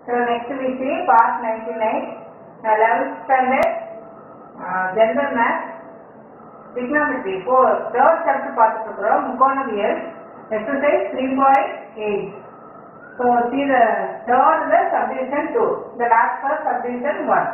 So next we see part 99, uh, 11th standard, uh, general math, trigonometry, four, third chapter பார்த்துட்டு இருக்கிறோம் முக்கோணவியல் exercise 3.8. So see the third the subdivision 2, the last for subdivision 1.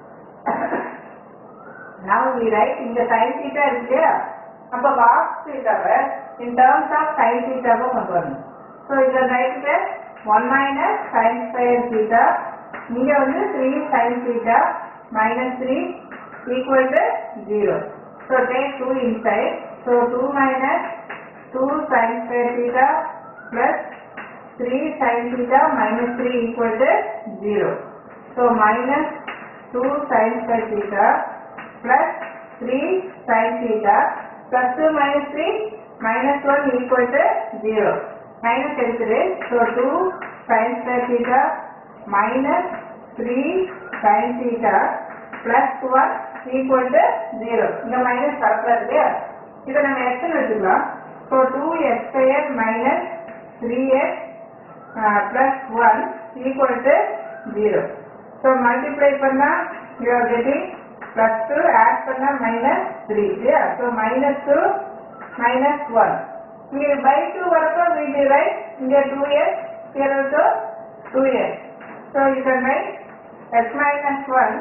Now we write இந்த sin theta இருக்கு அப்ப cos theta why in terms of sin theta வை கொண்டு வரணும் so இத write 1 minus sin square theta இங்க வந்து 3 sin theta minus 3 equal to 0 so take 2 inside so 2 minus 2 sin square theta plus 3 sin theta minus 3 equal to 0 so minus 2 sin square theta plus 3 sin theta plus 2 minus 3 minus 1 equal to 0. Minus எடுக்குது. So 2 sin square theta minus 3 sin theta plus 1 equal to 0. இங்க minus பக்கத்துல இருக்கு. இதை நம்ம x ன்னு வச்சுக்கலாம். So 2x square minus 3x uh, plus 1 equal to 0. So multiply பண்ணா you are getting plus 2 add பண்ணா minus 3 yeah so minus 2 minus 1 இங்க by 2 வரப்போ we will write இங்க 2s here also 2s so you can write x minus 1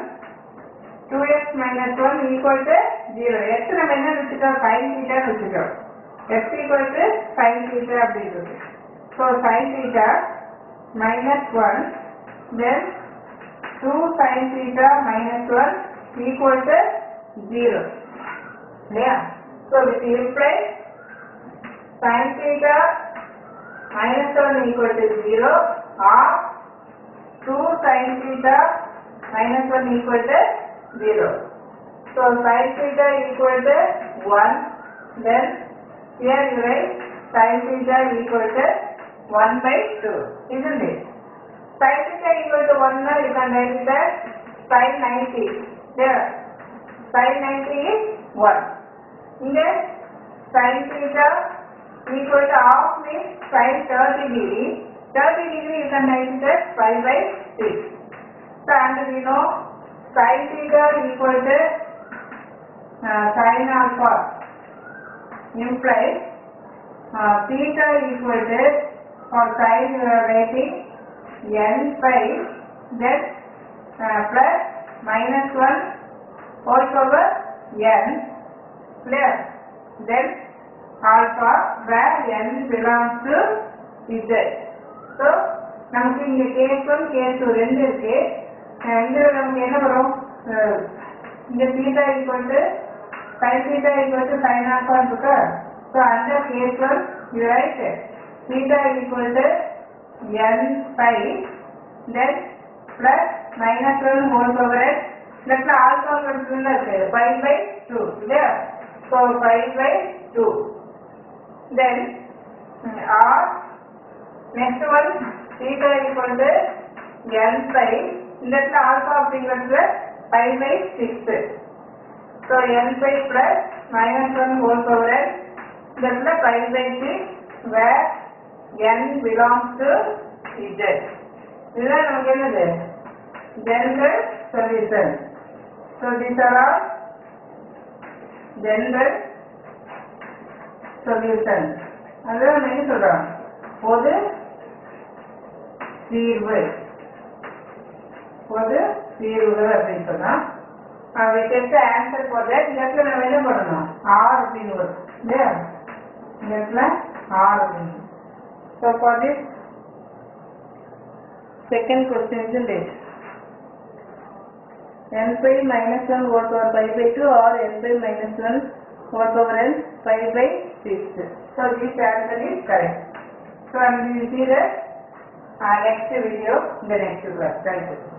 2x minus 1 equal to 0 x நம்ம என்ன வச்சுட்டோம் sin theta ன்னு வச்சுட்டோம் x equal to sin theta அப்படின்றது so sin theta minus 1 then 2 sin theta minus 1 equal to 0. Yeah. So which implies sin theta minus 1 equal to 0 or 2 sin theta minus 1 equal to 0. So sin theta equal to 1 then here you write sin theta equal to 1 by 2 isn't it? sin theta equal to 1 now you can write that sin 90 there sin 90 is 1 இங்க sin theta equal to half means sin 30 degree 30 degree you can write that 5 by 6 so and we know sin theta equal to uh, sin alpha implies uh, theta equal to for sin uh, rating n pi then uh, plus minus 1 whole power n clear then alpha where n belongs to z so நமக்கு இங்க case one case two ரெண்டு இருக்கு அஹ் இதுல நமக்கு என்ன வரும் அஹ் இங்க theta equal to sine theta equal to sine alpha இருக்கு ஸோ அந்த case one you write theta equal to n pi then plus minus 1 whole power x லெஃப்ட்ல ஆல்பா கண்டுல இருக்கு 5 by 2 இல்லையா so 5 by 2 then mm, r next one theta equal to n pi இந்த இடத்துல alpha அப்படிங்கிறது 5 by 6 so n pi plus minus 1 whole power x இந்த இடத்துல 5 by 6 where n belongs to z இதுதான் நமக்கு என்னது general solution so these are all general solution அதுதான் நம்ம என்ன சொல்றோம் பொது தீர்வு பொது தீர்வுகள் அப்படின்னு சொன்னா we take the answer for that இந்த இடத்துல நம்ம என்ன பண்ணணும் ஆர் அப்படின்னு வரும் இல்லையா இந்த இடத்துல ஆர் அப்படின்னு So for this second question isn't it? n pi minus 1 whole power pi by 2 or n pi minus 1 whole power n pi by 6. So this answer is correct. So and we will see the uh, next video in the next class. Thank you.